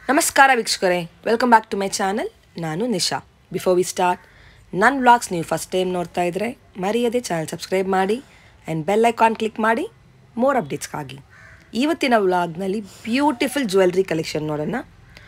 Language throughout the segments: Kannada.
ನಮಸ್ಕಾರ ವೀಕ್ಷಕರೇ welcome back to my channel ನಾನು ನಿಶಾ ಬಿಫೋರ್ ವಿ ಸ್ಟಾರ್ಟ್ ನನ್ನ ವ್ಲಾಗ್ಸ್ ನೀವು ಫಸ್ಟ್ ಟೈಮ್ ನೋಡ್ತಾ ಇದ್ದರೆ ಮರೆಯದೆ ಚಾನಲ್ ಸಬ್ಸ್ಕ್ರೈಬ್ ಮಾಡಿ ಆ್ಯಂಡ್ ಬೆಲ್ ಐಕಾನ್ ಕ್ಲಿಕ್ ಮಾಡಿ ಮೋರ್ ಅಪ್ಡೇಟ್ಸ್ಗಾಗಿ ಇವತ್ತಿನ ವ್ಲಾಗ್ನಲ್ಲಿ ಬ್ಯೂಟಿಫುಲ್ ಜ್ಯುವೆಲ್ರಿ ಕಲೆಕ್ಷನ್ ನೋಡೋಣ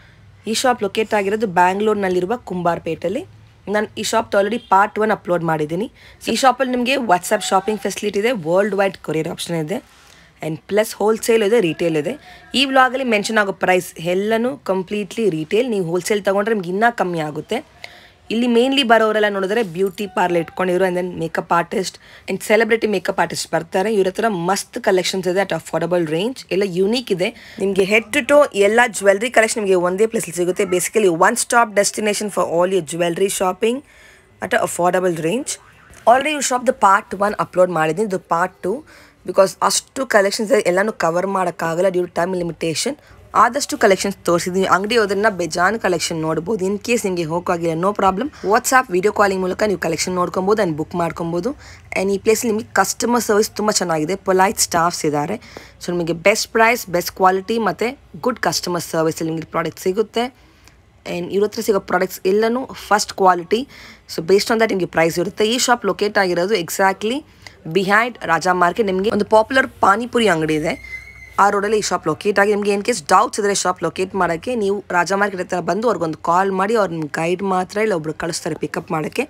ಈ ಶಾಪ್ ಲೊಕೇಟ್ ಆಗಿರೋದು ಬ್ಯಾಂಗ್ಳೂರ್ನಲ್ಲಿರುವ ಕುಂಬಾರ್ಪೇಟಲ್ಲಿ ನಾನು ಈ shop already part one upload ಮಾಡಿದ್ದೀನಿ ಈ ಶಾಪಲ್ಲಿ ನಿಮಗೆ ವಾಟ್ಸಪ್ ಶಾಪಿಂಗ್ ಫೆಸಿಲಿಟಿ ಇದೆ ವರ್ಲ್ಡ್ ವೈಡ್ ಕೊರಿಯರ್ ಆಪ್ಷನ್ ಇದೆ ಆ್ಯಂಡ್ ಪ್ಲಸ್ ಹೋಲ್ಸೇಲ್ ಇದೆ ರಿಟೇಲ್ ಇದೆ ಈ ವ್ಲಾಗಲ್ಲಿ ಮೆನ್ಷನ್ ಆಗೋ ಪ್ರೈಸ್ ಎಲ್ಲನೂ ಕಂಪ್ಲೀಟ್ಲಿ ರಿಟೇಲ್ ನೀವು ಹೋಲ್ಸೇಲ್ ತೊಗೊಂಡ್ರೆ ನಿಮ್ಗೆ ಇನ್ನೂ ಕಮ್ಮಿ ಆಗುತ್ತೆ ಇಲ್ಲಿ ಮೇನ್ಲಿ ಬರೋರೆಲ್ಲ ನೋಡಿದ್ರೆ ಬ್ಯೂಟಿ ಪಾರ್ಲರ್ ಇಟ್ಕೊಂಡಿರೋ and then makeup artist and celebrity makeup artist ಬರ್ತಾರೆ ಇವ್ರ ಹತ್ರ ಮಸ್ತ್ ಕಲೆಕ್ಷನ್ಸ್ ಇದೆ ಅಟ್ ಅಫೋರ್ಡಬಲ್ ರೇಂಜ್ ಎಲ್ಲ ಯೂನಿಕ್ ಇದೆ ನಿಮಗೆ ಹೆಡ್ ಟು ಟೋ ಎಲ್ಲ ಜ್ಯುವೆಲ್ರಿ ಕಲೆಕ್ಷನ್ ನಿಮಗೆ ಒಂದೇ ಪ್ಲೇಸಲ್ಲಿ ಸಿಗುತ್ತೆ basically one stop destination for all your jewellery shopping at affordable range already ಇವ್ರ ಶಾಪ್ದು ಪಾರ್ಟ್ ಒನ್ ಅಪ್ಲೋಡ್ ಮಾಡಿದ್ದೀನಿ ಇದು ಪಾರ್ಟ್ ಟು ಬಿಕಾಸ್ ಅಷ್ಟು ಕಲೆಕ್ಷನ್ಸ್ ಎಲ್ಲನೂ ಕವರ್ ಮಾಡೋಕ್ಕಾಗಲ್ಲ ಡ್ಯೂ ಟೈಮ್ ಲಿಮಿಟೇಷನ್ ಆದಷ್ಟು ಕಲೆಕ್ಷನ್ಸ್ ತೋರಿಸಿದ್ದೀನಿ ಅಂಗಡಿ ಹೋದ್ರನ್ನ ಬೇಜಾನ್ ಕಲೆಕ್ಷನ್ ನೋಡ್ಬೋದು ಇನ್ ಕೇಸ್ ನಿಮಗೆ ಹೋಗೋಕ್ಕಾಗಿಲ್ಲ no problem WhatsApp video calling ಮೂಲಕ ನೀವು ಕಲೆಕ್ಷನ್ ನೋಡ್ಕೊಬೋದು ಆ್ಯಂಡ್ ಬುಕ್ ಮಾಡ್ಕೊಬೋದು ಆ್ಯಂಡ್ ಈ ಪ್ಲೇಸಲ್ಲಿ ನಿಮಗೆ ಕಸ್ಟಮರ್ ಸರ್ವಿಸ್ ತುಂಬ ಚೆನ್ನಾಗಿದೆ ಪೊಲೈಟ್ ಸ್ಟಾಫ್ಸ್ ಇದ್ದಾರೆ ಸೊ ನಿಮಗೆ ಬೆಸ್ಟ್ ಪ್ರೈಸ್ ಬೆಸ್ಟ್ ಕ್ವಾಲಿಟಿ ಮತ್ತು ಗುಡ್ ಕಸ್ಟಮರ್ ಸರ್ವಿಸಲ್ಲಿ ನಿಮಗೆ ಪ್ರಾಡಕ್ಟ್ ಸಿಗುತ್ತೆ ಆ್ಯಂಡ್ ಇವ್ರ ಹತ್ರ ಸಿಗೋ ಪ್ರಾಡಕ್ಟ್ಸ್ ಎಲ್ಲನೂ first quality so based on that ನಿಮಗೆ ಪ್ರೈಸ್ ಇರುತ್ತೆ ಈ ಶಾಪ್ ಲೊಕೇಟ್ ಆಗಿರೋದು ಎಕ್ಸಾಕ್ಟ್ಲಿ ಬಿಹೈಂಡ್ ರಾಜಾ ಮಾರ್ಕೆಟ್ ನಿಮಗೆ ಒಂದು ಪಾಪ್ಯುಲರ್ ಪಾನಿಪುರಿ ಅಂಗಡಿ ಇದೆ ಆ ರೋಡಲ್ಲಿ ಈ ಶಾಪ್ ಲೊಕೇಟ್ ಆಗಿ ನಿಮಗೆ ಇನ್ ಕೇಸ್ ಡೌಟ್ಸ್ ಇದ್ದರೆ ಶಾಪ್ ಲೊಕೇಟ್ ಮಾಡೋಕ್ಕೆ ನೀವು ರಾಜಾ ಮಾರ್ಕೆಟ್ ಹತ್ರ ಬಂದು ಅವ್ರಿಗೊಂದು ಕಾಲ್ ಮಾಡಿ ಅವ್ರು ನಿಮ್ಗೆ ಗೈಡ್ ಮಾತ್ರ ಇಲ್ಲ ಒಬ್ರು ಕಳಿಸ್ತಾರೆ ಪಿಕಪ್ ಮಾಡೋಕ್ಕೆ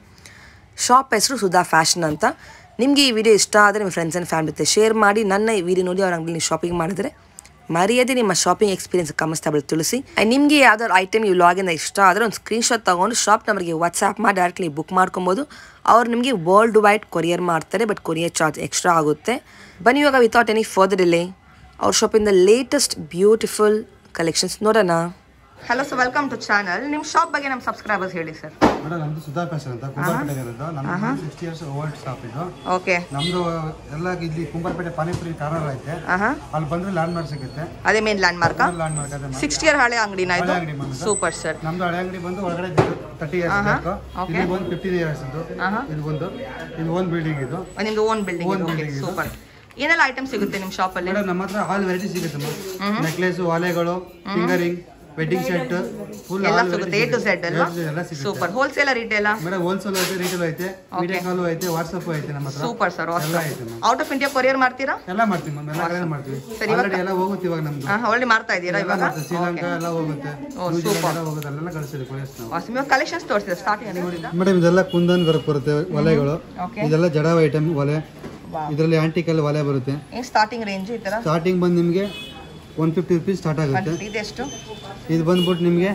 ಶಾಪ್ ಹೆಸರು ಸುಧಾ ಫ್ಯಾಷನ್ ಅಂತ ನಿಮಗೆ ಈ ವಿಡಿಯೋ ಇಷ್ಟ ಆದರೆ ನಿಮ್ಮ ಫ್ರೆಂಡ್ಸ್ ಆ್ಯಂಡ್ ಫ್ಯಾಮಿಲಿ ಜೊತೆ ಶೇರ್ ಮಾಡಿ ನನ್ನ ಈ ವಿಡಿಯೋ ನೋಡಿ ಅವ್ರ ಅಂಗಡಿ ನೀವು ಶಾಪಿಂಗ್ ಮಾಡಿದ್ರೆ ಮರೆಯದೆ ನಿಮ್ಮ ಶಾಪಿಂಗ್ ಎಕ್ಸ್ಪೀರಿಯನ್ಸ್ ಕಮಿಸ್ತಾ ತಿಳಿಸಿ ಆ್ಯಂಡ್ ನಿಮಗೆ ಯಾವ್ದಾದ್ರು ಐಟಮ್ ಈ ಲಾಗಿಂದ ಇಷ್ಟ ಆದರೆ ಒಂದು ಸ್ಕ್ರೀನ್ಶಾಟ್ ತೊಗೊಂಡು ಶಾಪ್ ನಂಬರ್ಗೆ ವಾಟ್ಸ್ಆ್ಯಪ್ ಮಾಡಿ ಡೈರೆಕ್ಟ್ಲಿ ಬುಕ್ ಮಾಡ್ಕೊಬೋದು ಅವ್ರು ನಿಮಗೆ ವರ್ಲ್ಡ್ ವೈಡ್ ಕೊರಿಯರ್ ಮಾಡ್ತಾರೆ ಬಟ್ ಕೊರಿಯರ್ ಚಾರ್ಜ್ ಎಕ್ಸ್ಟ್ರಾ ಆಗುತ್ತೆ ಬನ್ನಿ ಇವಾಗ ವಿತೌಟ್ ಎನಿ ಫರ್ದರ್ ಡಿಲೇ ಅವ್ರ ಶಾಪಿಂದ ಲೇಟೆಸ್ಟ್ ಬ್ಯೂಟಿಫುಲ್ ಕಲೆಕ್ಷನ್ಸ್ ನೋಡೋಣ hello sir welcome to channel ನಿಮ್ಮ ಶಾಪ್ ಬಗ್ಗೆ ನಮ್ಮ ಸಬ್ಸ್ಕ್ರೈಬರ್ಸ್ ಹೇಳಿ ಸರ್ ಮೇಡಮ್ ನಮ್ದು ಸುಧಾ ಫ್ಯಾಷನ್ ಅಂತ ಕುಂಬಾರಪೇಟೆ ಇರೋದು ನಮ್ದು ಸಿಕ್ಸ್ಟಿ ಇಯರ್ಸ್ ಓಲ್ಡ್ ಶಾಪ್ ಇದು ಓಕೆ ನಮ್ದು ಎಲ್ಲ ಇಲ್ಲಿ ಕುಂಬಾರಪೇಟೆ ಪಾನಿಪುರಿ ಕಾರ್ನರ್ ಐತೆ ಹಾಂ ಅಲ್ಲಿ ಬಂದ್ರೆ ಲ್ಯಾಂಡ್ ಮಾರ್ಕ್ ಸಿಗುತ್ತೆ ಅದೇ ಮೇನ್ ಲ್ಯಾಂಡ್ ಮಾರ್ಕಾ ಲ್ಯಾಂಡ್ ಮಾರ್ಕ್ ಅದೇ ಮಾಡಿ. ಸಿಕ್ಸ್ಟಿ ಇಯರ್ ಹಳೆ ಅಂಗಡಿನ ಇದು ಹಳೆ ಅಂಗಡಿ ಬಂದು ಸೂಪರ್ ಸರ್ ನಮ್ದು ಹಳೆ ಅಂಗಡಿ ಬಂದು ಒಳಗಡೆ ತರ್ಟಿ ಇಯರ್ಸ್ ಬೇಕು ಇಲ್ಲಿ ಬಂದು ಫಿಫ್ಟೀನ್ ಇಯರ್ಸ್ ಇದು ಇದು ಒಂದು ಇದು ಒಂದು ಬಿಲ್ಡಿಂಗ್ ಇದು ನಿಮ್ದು own building Own okay building ಇದು. ಸೂಪರ್ ಏನೆಲ್ಲ ಐಟಮ್ ಸಿಗುತ್ತೆ ನಿಮ್ಮ ಶಾಪಲ್ಲಿ ಮೇಡಮ್ ನಮ್ಮ ಹತ್ರ ಆಲ್ ವೆರೈಟಿ ಸಿಗುತ್ತೆ ನೆಕ್ಲೆಸ್ ವಾಲೆಗಳು ಫಿಂಗರಿಂಗ್ ವೆಡ್ಡಿಂಗ್ ಸೆಟ್ ಫುಲ್ ಎಲ್ಲ ಸಿಗುತ್ತೆ ಎ ಟು ಝೆಡ್ ಅಲ್ವಾ ಎಲ್ಲ ಸಿಗುತ್ತೆ super wholesale retail madam wholesale ಐತೆ ರಿಟೇಲ್ ಐತೆ ವಿಡಿಯೋ ಕಾಲು ಐತೆ ವಾಟ್ಸಪ್ ಐತೆ ನಮ್ಮ ಹತ್ರ ಸೂಪರ್ ಸರ್ ಎಲ್ಲ ಐತೆ ma'am out of India courier ಮಾಡ್ತೀರಾ ಎಲ್ಲ ಮಾಡ್ತೀವಿ ಮ್ಯಾಮ್ ಎಲ್ಲ ಕಡೆ ಮಾಡ್ತೀವಿ ಸರಿ, ಇವಾಗ- ಆಲ್ರೆಡಿ ಎಲ್ಲ ಹೋಗುತ್ತೆ ಇವಾಗ ನಮ್ದು ಆಲ್ರೆಡಿ ಮಾಡ್ತಾ ಇದ್ದೀರಾ ಎಲ್ಲ ಇವಾಗ ಮಾಡ್ತೀವಿ. ಶ್ರೀಲಂಕಾ ಎಲ್ಲ ಹೋಗುತ್ತೆ ಓ, ನ್ಯೂಜಿಲೆಂಡ್ super. ಎಲ್ಲ ಹೋಗುತ್ತೆ ಅಲ್ಲೆಲ್ಲ ಕಳಿಸ್ತೀವಿ ಕೊರಿಯರ್ಸ್ ನಾವು ವಾಸಿ ಇವಾಗ ಕಲೆಕ್ಷನ್ಸ್ ತೋರಿಸಿದೆ ಸ್ಟಾರ್ಟಿಂಗ್ ಮೇಡಮ್ ಇದೆಲ್ಲ ಕುಂದನ್ ವರ್ಕ್ ಬರುತ್ತೆ ಒಲೆಗಳು Okay. ಇದೆಲ್ಲ ಜಡಾವ್ ಐಟಮ್ ಒಲೆ ಇದರಲ್ಲಿ ಆಂಟಿಕಲ್ ಒಲೆ ಬರುತ್ತೆ ಏನ್ ಸ್ಟಾರ್ಟಿಂಗ್ ರೇಂಜ್ ಈ ತರ ಸ್ಟಾರ್ಟಿಂಗ್ ಬಂದು ನಿಮಗೆ ಒನ್ ಫಿಫ್ಟಿ ರುಪೀಸ್ ಸ್ಟಾರ್ಟ್ ಆಗುತ್ತೆ ಇದೆಷ್ಟು ಇದು ಬಂದ್ಬಿಟ್ಟು ನಿಮಗೆ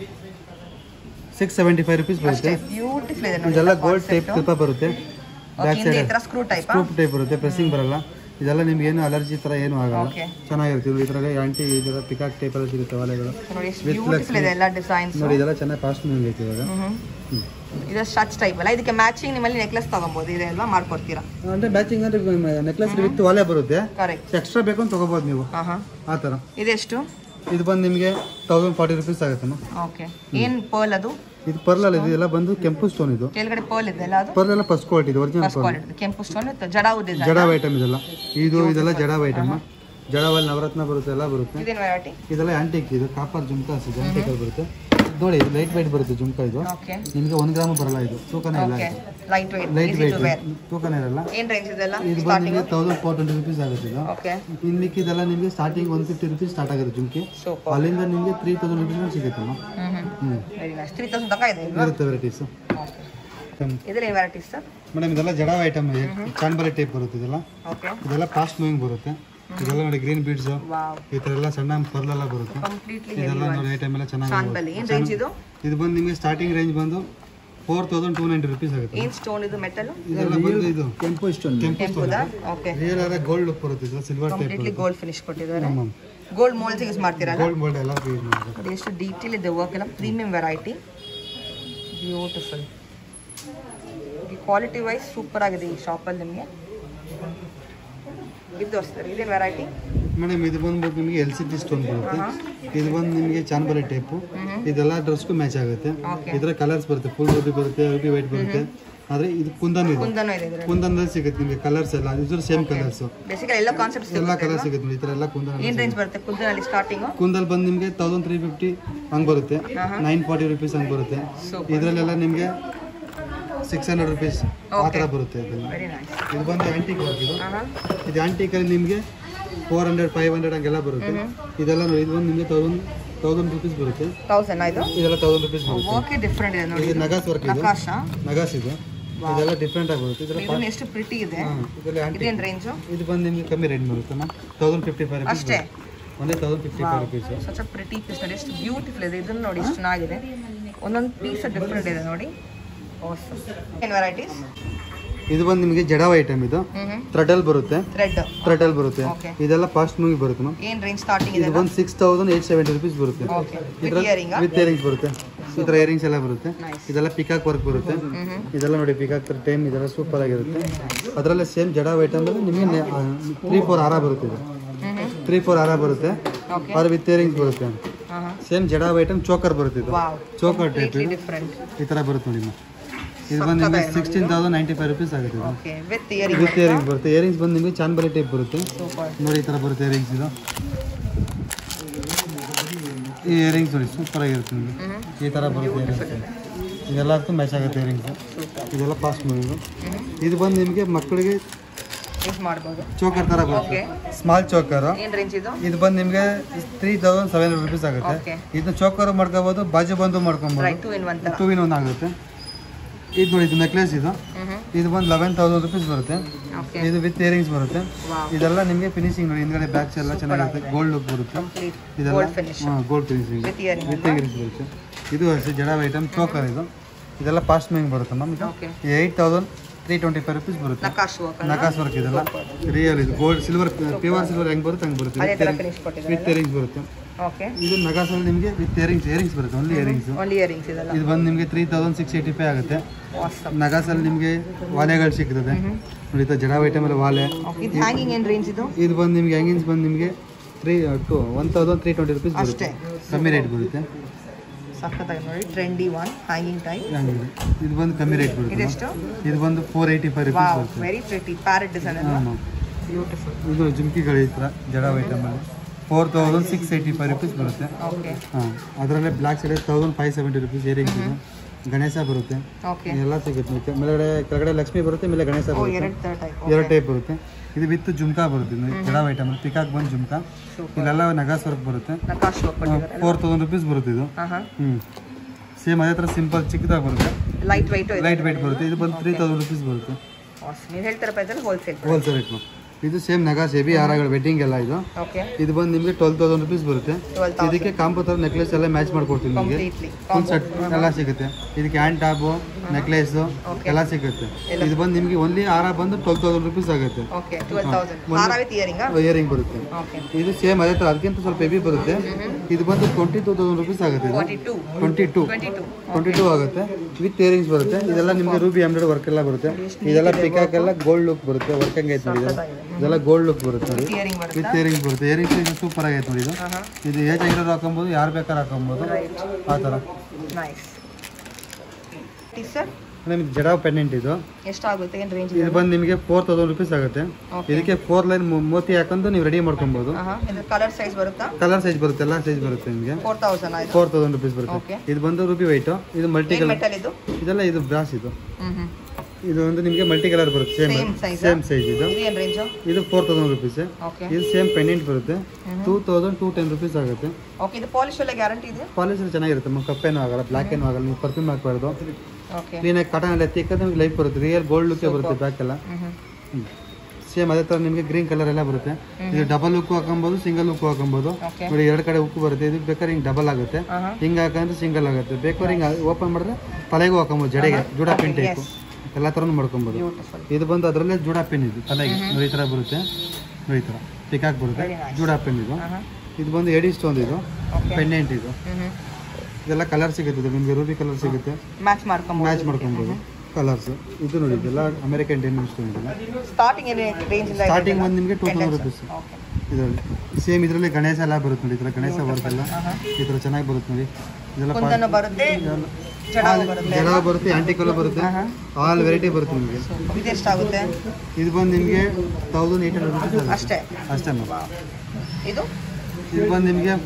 ಸಿಕ್ಸ್ ಸೆವೆಂಟಿ ಫೈವ್ ರುಪೀಸ್ ಬರುತ್ತೆ ಬ್ಯೂಟಿಫುಲ್ ಇದೆ ನೋಡಿ ಇದೆಲ್ಲ ಗೋಲ್ಡ್ ಟೈಪ್ ಕ್ಲಿಪ ಬರುತ್ತೆ ಬ್ಯಾಕ್ ಹಿಂದೆ ಈ ಸೈಡ್ ತರ ಸ್ಕ್ರೂ ಟೈಪ್ ಸ್ಕೂಪ್ ಟೈಪ್ ಬರುತ್ತೆ ಪ್ರೆಸ್ಸಿಂಗ್ ಬರಲ್ಲ ಇದೆಲ್ಲ ನಿಮ್ಗೆ ಏನು ಅಲರ್ಜಿ ತರ ಏನು ಆಗಲ್ಲ Okay. ಚೆನ್ನಾಗಿರುತ್ತೆ ಇದು ಇದರಲ್ಲಿ ಆಂಟಿ ಇದರ ಪಿಕಾಕ್ ಟೈಪ್ ಎಲ್ಲ ಸಿಗುತ್ತೆ ಒಲೆಗಳು ನೋಡಿ ಎಷ್ಟು ಬ್ಯೂಟಿಫುಲ್ ಇದೆ ಎಲ್ಲ ಡಿಸೈನ್ಸ್ ನೋಡಿ ಇದೆಲ್ಲ ಚೆನ್ನಾಗಿ ಕಾಸ್ಟ್ ಐತೆ ಇವಾಗ ಇದು ಶಚ್ ಟೈಪ್ ಅಲ್ಲ ಇದಕ್ಕೆ ಮ್ಯಾಚಿಂಗ್ ನಿಮ್ಮಲ್ಲಿ ನೆಕ್ಲೆಸ್ ತಗೊಬೋದು ಇದೆ ಅಲ್ವಾ ಮಾಡ್ಕೊಡ್ತೀರಾ ಅಂದ್ರೆ ಮ್ಯಾಚಿಂಗ್ ಅಂದ್ರೆ ನೆಕ್ಲೆಸ್ ವಿತ್ ಒಲೆ ಬರುತ್ತೆ ಕರೆಕ್ಟ್ ಎಕ್ಸ್ಟ್ರಾ ಬೇಕು ಅಂತ ತಗೋಬಹುದು ನೀವು ಹಾ ಹಾ ಆ ಥರ ಇದೆಷ್ಟು ಇದು ಬಂದು ನಿಮಗೆ ತೌಸಂಡ್ ಫಾರ್ಟಿ ರುಪೀಸ್ ಆಗುತ್ತೆ ಓಕೆ ಏನ್ ಪರ್ಲ್ ಅದು ಇದು ಪರ್ಲ್ ಅಲ್ಲ ಇದೆಲ್ಲ ಬಂದು ಕೆಂಪು ಸ್ಟೋನ್ ಇದು ಕೆಳಗಡೆ ಪರ್ಲ್ ಇದೆ ಅಲ್ಲ ಅದು ಪರ್ಲ್ ಎಲ್ಲ ಫಸ್ಟ್ ಕ್ವಾಲಿಟಿ ಇದು ಒರಿಜಿನಲ್ ಫಸ್ಟ್ ಕ್ವಾಲಿಟಿ ಕೆಂಪು stone jadau design jadau item ಇದೆಲ್ಲ ಇದು ಇದೆಲ್ಲ ಜಡಾವ್ ಐಟಮ್ ಜಡಾವಲ್ಲಿ ನವರತ್ನ ಬರುತ್ತೆ ಎಲ್ಲ ಬರುತ್ತೆ ಇದೇನು ವೆರೈಟಿ ಇದೆಲ್ಲ ಆಂಟಿಕ್ ಇದು ಕಾಪರ್ ಜುಮ್ಕಾಸ್ ಇದೆ ಆಂಟಿಕಲ್ ಬರುತ್ತೆ ನೋಡಿ ಲೈಟ್ ವೈಟ್ ಬರುತ್ತೆ ಜುಮ್ಕಾ ಇದು ಓಕೆ ನಿಮಗೆ ಒಂದು ಗ್ರಾಮ್ ಬರಲ್ಲ ಇದು ತೂಕನೇ ಇಲ್ಲ ಓಕೆ ಇದು light weight light easy to wear weight ತೂಕನೇ ಇರಲ್ಲ ಏನ್ ರೇಂಜ್ ಇದೆಲ್ಲ ಇದು ಬಂದು ಸ್ಟಾರ್ಟಿಂಗ್ ನಿಮಗೆ ತೌಸಂಡ್ ಫೋರ್ ಟ್ವೆಂಟಿ ರುಪೀಸ್ ಆಗುತ್ತೆ ಇದು ಓಕೆ ಇನ್ನು ಮಿಕ್ಕಿದೆಲ್ಲ ನಿಮಗೆ starting one fifty rupees start ಆಗುತ್ತೆ ಜುಮ್ಕಿ ಸೂಪರ್ ಅಲ್ಲಿಂದ ನಿಮಗೆ ತ್ರೀ ತೌಸಂಡ್ ರುಪೀಸ್ ಸಿಗುತ್ತೆ ಹ್ಮ್ ಹ್ಮ್ ಹ್ಞೂ ವೆರಿ ನೈಸ್ ತ್ರೀ ತೌಸಂಡ್ ತನಕ ಇದೆ ಇಲ್ವಾ ಇರುತ್ತೆ ವೆರೈಟೀಸು ಇದ್ರಲ್ಲಿ ಏನು ವೆರೈಟೀಸ್ ಸರ್ ಮೇಡಮ್ ಇದೆಲ್ಲ ಜಡಾವ್ ಐಟಮ್ ಚಾನ್ಬರಿ ಟೈಪ್ ಬರುತ್ತೆ ಇದೆಲ್ಲ ಓಕೆ ಇದೆಲ್ಲ ಫಾಸ್ಟ್ ಮೂವಿಂಗ್ ಬರುತ್ತೆ ಇದೆಲ್ಲ ನೋಡಿ ಗ್ರೀನ್ ಬೀಡ್ಸ್ ವಾವ್ ಈ ಥರ ಎಲ್ಲ ಸಣ್ಣ ಪರ್ಲ್ ಎಲ್ಲ ಬರುತ್ತೆ ಕಂಪ್ಲೀಟ್ಲಿ ಇದೆಲ್ಲ ನೋಡಿ ಐಟಮ್ ಎಲ್ಲ ಚೆನ್ನಾಗಿ ಚಾನ್ಬಲಿ ಏನ್ ರೇಂಜ್ ಇದು ಇದು ಬಂದು ನಿಮಗೆ ಸ್ಟಾರ್ಟಿಂಗ್ ರೇಂಜ್ ಬಂದು four thousand two ninety rupees ಆಗುತ್ತೆ ಏನ್ ಸ್ಟೋನ್ ಇದು ಮೆಟಲ್ ಇದೆಲ್ಲ ಬಂದು ಇದು ಕೆಂಪು ಸ್ಟೋನ್ ಕೆಂಪು ಕೆಂಪುದಾ ಓಕೆ ರಿಯಲ್ ಆದ ಗೋಲ್ಡ್ ಲುಕ್ ಬರುತ್ತೆ ಇದು silver type completely gold finish ಕೊಟ್ಟಿದ್ದಾರೆ ಮ್ಯಾಮ್ ಗೋಲ್ಡ್ ಮೋಲ್ಸ್ ಯೂಸ್ ಮಾಡ್ತೀರಲ್ಲ ಗೋಲ್ಡ್ ಗೋಲ್ಡ್ ಎಲ್ಲ ಯೂಸ್ ಮಾಡೋದು ನೋಡಿ ಎಷ್ಟು ಡೀಟೇಲ್ ಇದೆ ವರ್ಕ್ ಎಲ್ಲ premium variety beautiful quality wise super ಆಗಿದೆ ಈ ಶಾಪಲ್ಲಿ ನಿಮಗೆ ಇದು ತೋರಿಸ್ತಾರೆ ಇದೇನು ವೆರೈಟಿ ಮೇಡಮ್ ಇದು ಬಂದ್ಬಿಟ್ಟು ನಿಮಗೆ ಎಲ್ ಸಿ ಟಿ ಸ್ಟೋನ್ ಬರುತ್ತೆ ಇದು ಬಂದು ನಿಮಗೆ ಚಾನ್ಬರಿ ಟೈಪು ಇದೆಲ್ಲ ಡ್ರೆಸ್ಗೂ ಮ್ಯಾಚ್ ಆಗುತ್ತೆ Okay. ಇದರ ಕಲರ್ಸ್ ಬರುತ್ತೆ ಫುಲ್ ರೂಬಿ ಬರುತ್ತೆ ರೂಬಿ ವೈಟ್ ಬರುತ್ತೆ ಆದರೆ ಇದು ಕುಂದನ್ ಇದೆ ಕುಂದನೂ ಇದೆ ಇದ್ರಲ್ಲಿ ಕುಂದನ್ದಲ್ಲಿ ಸಿಗುತ್ತೆ ನಿಮಗೆ ಕಲರ್ಸ್ ಎಲ್ಲ ಇದ್ರ ಸೇಮ್ ಕಲರ್ಸು ಬೇಸಿಕಲಿ ಎಲ್ಲ ಕಾನ್ಸೆಪ್ಟ್ಸ್ ಎಲ್ಲ ಕಲರ್ ಸಿಗುತ್ತೆ ನೋಡಿ ಈ ಥರ ಎಲ್ಲ ಕುಂದನ್ ಏನ್ ರೇಂಜ್ ಬರುತ್ತೆ ಕುಂದನಲ್ಲಿ ಸ್ಟಾರ್ಟಿಂಗು ಕುಂದಲ್ ಬಂದು ನಿಮಗೆ ತೌಸಂಡ್ ತ್ರೀ ಫಿಫ್ಟಿ ಹಂಗೆ ಬರುತ್ತೆ ನೈನ್ ಫಾರ್ಟಿ ರುಪೀಸ್ ಹಂಗೆ ಬರುತ್ತೆ ಇದರಲ್ಲೆಲ್ಲ ನಿಮಗೆ ಸಿಕ್ಸ್ ಹಂಡ್ರೆಡ್ ರುಪೀಸ್ ಆ ಥರ ಬರುತ್ತೆ ಇದೆಲ್ಲ ವೆರಿ ನೈಸ್ ಇದು ಬಂದು ಆಂಟಿಕ್ ವರ್ಕ್ ಇದು ಇದು ಆಂಟಿಕಲ್ಲಿ ನಿಮಗೆ ಫೋರ್ ಹಂಡ್ರೆಡ್ ಫೈವ್ ಹಂಡ್ರೆಡ್ ಹಂಗೆಲ್ಲ ಬರುತ್ತೆ ಇದೆಲ್ಲ ನೋಡಿ ಇದು ಒಂದು ನಿಮಗೆ ತೌಸಂಡ್ ತೌಸಂಡ್ ರುಪೀಸ್ ಬರುತ್ತೆ ತೌಸಂಡ್ ಇದು ಇದೆಲ್ಲ ತೌಸಂಡ್ ರುಪೀಸ್ ಬರುತ್ತೆ ಓಕೆ ಡಿಫ್ರೆಂಟ್ ಇದೆ ನೋಡಿ ಇದು ನಗಾಸ್ ವರ್ಕ್ ಇದು ಆಕಾಶ ನಗಾಸ್ ಇದು ಇದೆಲ್ಲ ಡಿಫ್ರೆಂಟ್ ಆಗಿ ಬರುತ್ತೆ ಇದರ ಇದನ್ನ ಎಷ್ಟು ಪ್ರಿಟಿ ಇದೆ ಹಾಂ ಇದರಲ್ಲಿ ಆಂಟಿ ಇದೇನ್ ರೇಂಜು ಇದು ಬಂದು ನಿಮಗೆ ಕಮ್ಮಿ ರೇಟ್ ಬರುತ್ತೆ ma'am thousand fifty five rupees ಅಷ್ಟೇ ಒಂದೇ thousand fifty five rupees such pretty piece ನೋಡಿ ಎಷ್ಟು ಬ್ಯೂಟಿಫುಲ್ ಇದೆ ಇದನ್ನ ನೋಡಿ ಎಷ್ಟು ಚೆನ್ನಾಗಿದೆ ಒಂದೊಂದು ಪೀಸ್ ಡಿಫ್ರೆಂಟ್ ಇದೆ ನೋಡಿ ಏನ್ ವೆರೈಟೀಸ್ ಇದು ಬಂದು ನಿಮಗೆ ಜಡಾವ್ ಐಟಮ್ ಇದು ಹ್ಮ್ ಹ್ಮ್ ಥ್ರೆಡಲ್ ಬರುತ್ತೆ ಥ್ರೆಡ್ ಥ್ರೆಡಲ್ ಬರುತ್ತೆ Okay. ಇದೆಲ್ಲ ಫಾಸ್ಟ್ ಮೂವಿ ಬರುತ್ತೆ ಮ್ಯಾಮ್ ಏನ್ ರೇಂಜ್ ಸ್ಟಾರ್ಟಿಂಗ್ ಇದೆ ಇದು ಬಂದು six thousand eight seventy rupees ಬರುತ್ತೆ ಓಕೆ ಇದ್ರಲ್ಲಿ ಇಯರಿಂಗ್ ವಿತ್ ಇಯರಿಂಗ್ಸ್ ಬರುತ್ತೆ ಈ ಥರ ಇಯರಿಂಗ್ಸ್ ಎಲ್ಲ ಬರುತ್ತೆ Nice. ಇದೆಲ್ಲ ಪಿಕಾಕ್ ವರ್ಕ್ ಬರುತ್ತೆ ಇದೆಲ್ಲ ನೋಡಿ ಪಿಕಾಕ್ ಟೈಮ್ ಇದೆಲ್ಲ ಸೂಪರ್ ಆಗಿರುತ್ತೆ ಅದರಲ್ಲೇ ಸೇಮ್ ಜಡಾವ್ ಐಟಮ್ ನಿಮಗೆ ತ್ರೀ ಫೋರ್ ಹಾರ ಬರುತ್ತೆ ಇದು ಹ್ಮ್ ಹ್ಮ್ ತ್ರೀ ಫೋರ್ ಹಾರ ಬರುತ್ತೆ ಓಕೆ ಅವ್ರ ವಿತ್ ಇಯರಿಂಗ್ಸ್ ಬರುತ್ತೆ ಹಾ ಹಾ ಸೇಮ್ ಜಡಾವ್ ಐಟಮ್ ಚೋಕರ್ ಬರುತ್ತೆ ಇದು wow choker type completely different ಈ ಥರ ಬರುತ್ತೆ ನೋಡಿ ಮ್ಯಾಮ್. ಇದು ಬಂದು ನಿಮಗೆ sixteen thousand ninety five rupees ಆಗುತ್ತೆ ಇದು okay with earring with earrings ಬರುತ್ತೆ ಇಯರಿಂಗ್ಸ್ ಬಂದು ನಿಮಗೆ ಚಾನ್ಬರಿ ಟೈಪ್ ಬರುತ್ತೆ ಸೂಪರ್ ನೋಡಿ ಈ ಥರ ಬರುತ್ತೆ ಇಯರಿಂಗ್ಸ್ ಇದು ಈ ಇಯರಿಂಗ್ಸ್ ನೋಡಿ ಸೂಪರ್ ಆಗಿರುತ್ತೆ ನಿಮಗೆ ಈ ಥರ ಬರುತ್ತೆ ಇಯರಿಂಗ್ಸ್ ಇದೆಲ್ಲದಕ್ಕೂ ಮ್ಯಾಚ್ ಆಗುತ್ತೆ ಇಯರಿಂಗ್ಸ್ ಇದೆಲ್ಲ ಫಾಸ್ಟ್ ಮೂವಿಂಗು ಇದು ಬಂದು ನಿಮಗೆ ಮಕ್ಕಳಿಗೆ ಯೂಸ್ ಮಾಡ್ಬೋದು ಚೋಕರ್ ಥರ ಬರುತ್ತೆ ಓಕೆ ಸ್ಮಾಲ್ ಚೋಕರು ಏನ್ ರೇಂಜ್ ಇದು ಇದು ಬಂದು ನಿಮಗೆ three thousand seven hundred rupees ಆಗುತ್ತೆ ಓಕೆ ಇದನ್ನ ಚೋಕರ್ ಮಾಡ್ಕೋಬೋದು ಬಾಜು ಬಂದು ಮಾಡ್ಕೊಬೋದು ರೈಟ್ ಟು ಇನ್ ಒನ್ ತರ ಟೂ ಇನ್ ಒನ್ ಆಗುತ್ತೆ ಇದು ನೋಡಿ ಇದು ನೆಕ್ಲೆಸ್ ಇದು ಹ್ಮ್ ಹ್ಮ್ ಇದು ಬಂದು ಲೆವೆನ್ ತೌಸಂಡ್ ರುಪೀಸ್ ಬರುತ್ತೆ ಓಕೆ ಇದು ವಿತ್ ಇಯರಿಂಗ್ಸ್ ಬರುತ್ತೆ ವಾವ್ ಇದೆಲ್ಲ ನಿಮಗೆ ಫಿನಿಶಿಂಗ್ ನೋಡಿ ಹಿಂದ್ಗಡೆ ಬ್ಯಾಗ್ಸ್ ಎಲ್ಲ ಚೆನ್ನಾಗಿರುತ್ತೆ ಗೋಲ್ಡ್ ಲುಕ್ ಬರುತ್ತೆ ಕಂಪ್ಲೀಟ್ ಇದೆಲ್ಲ ಗೋಲ್ಡ್ ಫಿನಿಶ್ ಹಾಂ gold finishing with earring with earrings ಬರುತ್ತೆ ಇದು ಅಷ್ಟೇ ಜಡ ಐಟಮ್ ಚೋಕರ್ ಇದು ಇದೆಲ್ಲ ಫಾಸ್ಟ್ ಮೇಂಗ್ ಬರುತ್ತೆ ಮ್ಯಾಮ್ ಇದು okay eight thousand three twenty five rupees ಬರುತ್ತೆ ನಕಾಶ್ ವರ್ಕ್ ನಕಾಸ್ ವರ್ಕ್ ಇದೆಲ್ಲ ರಿಯಲ್ ಇದು ಗೋಲ್ಡ್ ಸಿಲ್ವರ್ ಪ್ಯೂರ್ ಸಿಲ್ವರ್ ಹೆಂಗೆ ಬರುತ್ತೆ ಹಂಗೆ ಬರುತ್ತೆ ಅದೇ ತರ ಫಿನಿಶ್ ಕೊಟ್ಟಿದ್ದಾರೆ ವಿತ್ ಇಯರಿಂಗ್ಸ್ ಬರುತ್ತೆ ಓಕೆ ಇದು ನಗಾಸಲ್ಲಿ ನಿಮಗೆ ವಿತ್ ಇಯರಿಂಗ್ಸ್ ಇಯರಿಂಗ್ಸ್ ಬರುತ್ತೆ ಓನ್ಲಿ ಇಯರಿಂಗ್ಸ್ ಓನ್ಲಿ ಇಯರಿಂಗ್ಸ್ ಇದೆಲ್ಲ ಇದು ಬಂದು ನಿಮಗೆ three thousand six eighty five ಆಗುತ್ತೆ ಆಸಮ್ ನಗಾಸಲ್ಲಿ ನಿಮಗೆ ವಾಲೆಗಳು ಸಿಗ್ತದೆ ನೋಡಿ ಇದು ಜಡ ಐಟಮ್ ಎಲ್ಲ ವಾಲೆ ಓಕೆ ಇದು ಹ್ಯಾಂಗಿಂಗ್ ಏನ್ ರೇಂಜ್ ಇದು ಇದು ಬಂದು ನಿಮಗೆ ಹ್ಯಾಂಗಿನ್ಸ್ ಬಂದು ನಿಮಗೆ three two one thousand three twenty rupees ಅಷ್ಟೇ ಬರುತ್ತೆ ಕಮ್ಮಿ ರೇಟ್ ಬರುತ್ತೆ ಸಖತ್ತಾಗಿ ನೋಡಿ ಟ್ರೆಂಡಿ ಒನ್ ಹ್ಯಾಂಗಿಂಗ್ ಟೈಪ್ ಹಂಗಿದೆ ಇದು ಬಂದು ಕಮ್ಮಿ ರೇಟ್ ಬರುತ್ತೆ ಇದೆಷ್ಟು ಇದು ಬಂದು four eighty five rupees wow ಬರುತ್ತೆ ವೆರಿ ಪ್ರಿಟಿ ಪ್ಯಾರೆಟ್ ಡಿಸೈನ್ ಅಲ್ವಾ ಹಾಂ ಬ್ಯೂಟಿಫುಲ್ ಇದು ಜುಮ್ಕಿಗಳು ಈ ಥರ ಜಡ ಐಟಮಲ್ಲಿ four thousand six eighty five rupees ಬರುತ್ತೆ ಓಕೆ ಹಾಂ ಅದರಲ್ಲೇ black side thousand five seventy rupees earrings ಇದೆ ಗಣೇಶ ಬರುತ್ತೆ ಓಕೆ ಎಲ್ಲ ಸಿಗುತ್ತೆ ಮತ್ತೆ ಮೇಲ್ಗಡೆ ಕೆಳಗಡೆ ಲಕ್ಷ್ಮಿ ಬರುತ್ತೆ ಮೇಲೆ ಗಣೇಶ ಓ ಬರುತ್ತೆ ಎರಡು ತರ ಟೈಪ್ ಎರಡು ಟೈಪ್ ಬರುತ್ತೆ ಇದು ವಿತ್ ಜುಮ್ಕಾ ಬರುತ್ತೆ ಜಡ ಐಟಮ್ ಪಿಕಾಕ್ ಬಂದು ಜುಮ್ಕಾ ಸೂಪರ್ ಇಲ್ಲೆಲ್ಲ ನಗಾಸ್ ವರ್ಕ್ ಬರುತ್ತೆ ನಕಾಶ್ ವರ್ಕ್ ಕೊಟ್ಟಿದ್ದಾರೆ ಫೋರ್ ತೌಸಂಡ್ ರುಪೀಸ್ ಬರುತ್ತೆ ಇದು ಹಾಂ ಹಾಂ ಹ್ಞೂ ಸೇಮ್ ಅದೇ ಥರ ಸಿಂಪಲ್ ಚಿಕ್ಕದಾಗಿ ಬರುತ್ತೆ ಲೈಟ್ ವೈಟ್ ಇದೆ ಲೈಟ್ ವೆಯ್ಟ್ ಬರುತ್ತೆ ಇದು ಬಂದು ತ್ರೀ ತೌಸಂಡ್ ರುಪೀಸ್ ಬರುತ್ತೆ ನೀವು ಹೇಳ್ತಿರೋ ಪ್ರೈಸಲ್ಲಿ ಹೋಲ್ಸೇಲ್ ಹೋಲ್ಸೇಲ್ ರೇಟ್ ಇದು ಸೇಮ್ ನಗಾಸ್ ಹೆವಿ ಹಾರಗಳು ವೆಡ್ಡಿಂಗ್ ಎಲ್ಲ ಇದು ಓಕೆ ಇದು ಬಂದು ನಿಮಗೆ ಟ್ವೆಲ್ ತೌಸಂಡ್ ರುಪೀಸ್ ಬರುತ್ತೆ ಟ್ವೆಲ್ ಇದಕ್ಕೆ ಕಾಂಪೋ ಥರ ನೆಕ್ಲೆಸ್ ಎಲ್ಲ ಮ್ಯಾಚ್ ಮಾಡ್ಕೊಡ್ತೀನಿ ನಿಮಗೆ ಕಂಪ್ಲೀಟ್ಲಿ ಫುಲ್ ಸೆಟ್ ಎಲ್ಲ ಸಿಗುತ್ತೆ ಇದಕ್ಕೆ ಹ್ಯಾಂಡ್ ಟಾಪು ನೆಕ್ಲೆಸ್ ಎಲ್ಲ ಸಿಗುತ್ತೆ ಇದು ಬಂದು ನಿಮಗೆ ಓನ್ಲಿ ಹಾರ ಬಂದು ಟ್ವೆಲ್ ತೌಸಂಡ್ ರುಪೀಸ್ ಆಗುತ್ತೆ ಓಕೆ ಟ್ವೆಲ್ ತೌಸಂಡ್ ಹಾರ ವಿತ್ ಇಯರಿಂಗಾ ಇಯರಿಂಗ್ ಬರುತ್ತೆ ಓಕೆ ಇದು ಸೇಮ್ ಅದೇ ಥರ ಅದಕ್ಕಿಂತ ಸ್ವಲ್ಪ ಹೆವಿ ಬರುತ್ತೆ ಇದು ಬಂದು ಟ್ವೆಂಟಿ ಟೂ ತೌಸಂಡ್ ರುಪೀಸ್ ಆಗುತ್ತೆ ಇದು forty two twenty two twenty two twenty two ಆಗುತ್ತೆ ವಿತ್ ಇಯರಿಂಗ್ಸ್ ಬರುತ್ತೆ ಇದೆಲ್ಲ ನಿಮಗೆ ರೂಬಿ ಹಂಡ್ರೆಡ್ ವರ್ಕ್ ಎಲ್ಲ ಬರುತ್ತೆ ಇದೆಲ್ಲ ಪಿಕಾಕ್ ಎಲ್ಲ ಗೋಲ್ಡ್ ಲುಕ್ ಬರುತ್ತೆ ವರ್ಕ್ ಹಂಗೈತೆ ನೋಡಿ ಇದು. ಇದೆಲ್ಲ ಗೋಲ್ಡ್ ಲುಕ್ ಬರುತ್ತೆ ನೋಡಿ ಇಯರಿಂಗ್ ಬರುತ್ತೆ ವಿತ್ ಇಯರಿಂಗ್ಸ್ ಬರುತ್ತೆ ಇಯರಿಂಗ್ಸ್ ಇದು ಸೂಪರ್ ಆಗೈತೆ ನೋಡಿ ಇದು ಹಾಂ ಹಾಂ ಇದು ಏಜ್ ಆಗಿರೋರು ಹಾಕೊಬೋದು ಯಾರು ಬೇಕಾದ್ರೆ ಹಾಕೊಬೋದು ಆ ಥರ ನೈಸ್ ಸರ್ ನಿಮಗೆ ಜಡಾ ಪೆಂಡೆಂಟ್ ಇದು ಎಷ್ಟಾಗುತ್ತೆ ಏನು ರೇಂಜ್ ಇದು ಬಂದು ನಿಮಗೆ ಫೋರ್ ತೌಸಂಡ್ ರುಪೀಸ್ ಆಗುತ್ತೆ Okay. ಇದಕ್ಕೆ ಫೋರ್ ಲೈನ್ ಮೋತಿ ಹಾಕೊಂಡು ನೀವು ರೆಡಿ ಮಾಡ್ಕೊಬೋದು ಹಾಂ ಇದು ಕಲರ್ ಸೈಜ್ ಬರುತ್ತಾ ಕಲರ್ ಸೈಜ್ ಬರುತ್ತೆ ಎಲ್ಲ ಸೈಜ್ ಬರುತ್ತೆ ನಿಮಗೆ ಫೋರ್ ತೌಸಂಡ್ ಆಯ್ತು ಫೋರ್ ತೌಸಂಡ್ ರುಪೀಸ್ ಬರುತ್ತೆ Okay. ಇದು ಬಂದು ರೂಪಿ ವೈಟು ಇದು ಮಲ್ಟಿ ಏನು ಕಲರ್ ಮೆಟಲ್ ಇದು ಇದೆಲ್ಲ ಇದು ಬ್ರಾಸ್ ಇದು ಹ್ಞೂ ಹ್ಞೂ ಇದು ಒಂದು ನಿಮಗೆ ಮಲ್ಟಿ ಕಲರ್ ಬರುತ್ತೆ same same size same size ಇದು ಇದು ಏನು ರೇಂಜು ಇದು ಫೋರ್ ತೌಸಂಡ್ ರುಪೀಸ್ ಓಕೆ ಇದು ಸೇಮ್ ಪೆಂಡೆಂಟ್ ಬರುತ್ತೆ two thousand two ten rupees ಆಗುತ್ತೆ ಓಕೆ ಇದು ಪಾಲಿಶ್ ಎಲ್ಲ ಗ್ಯಾರಂಟಿ ಇದೆ ಪಾಲಿಶ್ ಚೆನ್ನಾಗಿರುತ್ತೆ ಮ- ಕಪ್ಪೇನೂ ಆಗಲ್ಲ ಬ್ಲ್ಯಾಕ್ ಏನೂ ಆಗಲ್ಲ ನೀವು ಪರ್ಫ್ಯೂಮ್ ಹಾಕ್ಬಾರ್ದು ಓಕೆ ಕ್ಲೀನಾಗಿ ಕಾಟನ್ ಎಲ್ಲ ಎತ್ತಿಕ್ಕ ನಿಮಗೆ ಲೈಫ್ ಬರುತ್ತೆ ರಿಯಲ್ ಗೋಲ್ಡ್ ಲುಕ್ಕೇ ಬರುತ್ತೆ ಬ್ಯಾಕ್ ಎಲ್ಲ ಹ್ಞೂ ಹ್ಞೂ ಸೇಮ್ ಅದೇ ಥರ ನಿಮಗೆ ಗ್ರೀನ್ ಕಲರ್ ಎಲ್ಲ ಬರುತ್ತೆ ಇದು ಡಬಲ್ ಉಕ್ಕು ಹಾಕೊಬೋದು ಸಿಂಗಲ್ ಉಕ್ಕು ಹಾಕೊಬೋದು ಓಕೆ ನೋಡಿ ಎರಡು ಕಡೆ ಉಕ್ಕು ಬರುತ್ತೆ ಇದು ಬೇಕಾದ್ರೆ ಹಿಂಗೆ ಡಬಲ್ ಆಗುತ್ತೆ ಹಾಂ ಹಾಂ ಹಿಂಗೆ ಹಾಕಂದ್ರೆ ಸಿಂಗಲ್ ಆಗುತ್ತೆ ಬೇಕಾದ್ರೆ ಹಿಂಗೆ ಓಪನ್ ಮಾಡಿದ್ರೆ ತಲೆಗೂ ಹಾಕೊಬೋದು ಜಡೆಗೆ ಜುಡಾ ಪಿನ್ ಟೈಪು ಎಲ್ಲ ಥರನೂ ಮಾಡ್ಕೊಬೋದು ಬ್ಯೂಟಿಫುಲ್ ಇದು ಬಂದು ಅದರಲ್ಲೇ ಜುಡಾ ಪಿನ್ ಇದು ತಲೆಗೆ ನೋಡಿ ಈ ಥರ ಬರುತ್ತೆ ನೋಡಿ ಈ ಥರ ಪಿಕಾಕ್ ಬರುತ್ತೆ Very nice. ಜುಡಾ ಪಿನ್ ಇದು ಹಾಂ ಹಾಂ ಇದು ಬಂದು ಎಡಿ ಸ್ಟೋನ್ ಇದು ಓಕೆ ಪೆಂಡೆಂಟ್ ಇದು ಹ್ಞೂ ಹ್ಞೂ ಇದೆಲ್ಲ ಕಲರ್ ಸಿಗುತ್ತೆ ಇದು ನಿಮಗೆ ರೂಬಿ ಕಲರ್ ಸಿಗುತ್ತೆ ಮ್ಯಾಚ್ ಮಾಡ್ಕೊಬೋದು ಮ್ಯಾಚ್ ಮಾಡ್ಕೊಬೋದು ಕಲರ್ಸ್ ಇದು ನೋಡಿ ಇದೆಲ್ಲ ಅಮೆರಿಕನ್ ಡೈಮಂಡ್ ಸ್ಟೋನ್ ಇದೆಲ್ಲ ಸ್ಟಾರ್ಟಿಂಗ್ ಏನು ರೇಂಜ್ ಇಂದ ಸ್ಟಾರ್ಟಿಂಗ್ ಒಂದು ನಿಮಗೆ ಟೂ ತೌಸಂಡ್ ರುಪೀಸ್ ಓಕೆ ಇದರಲ್ಲಿ ಸೇಮ್ ಇದರಲ್ಲಿ ಗಣೇಶ ಎಲ್ಲ ಬರುತ್ತೆ ನೋಡಿ ಈ ಥರ ಗಣೇಶ ಬರುತ್ತಲ್ಲ ಈ ಥರ ಚೆನ್ನಾಗಿ ಬರುತ್ತೆ ನೋಡಿ ಇದೆಲ್ಲ ಪಾ- ಕುಂದನ ಬರುತ್ತೆ ಜಡಾವು ಬರುತ್ತೆ ಜಡ ಬರುತ್ತೆ ಆಂಟಿಕಲ್ಲ ಬರುತ್ತೆ ಆಲ್ ವೆರೈಟಿ ಬರುತ್ತೆ ನಿಮಗೆ ಇದೆಷ್ಟಾಗುತ್ತೆ ಇದು ಬಂದು ನಿಮಗೆ ತೌಸಂಡ್ ಏಯ್ಟ್ ಹಂಡ್ರೆಡ್ ರುಪೀಸ್ ಆಗುತ್ತೆ ಅಷ್ಟೇ ಅಷ್ಟೇ ಮ್ಯಾಮ್ ಇದು ಇದು ಬಂದು ನಿಮಗೆ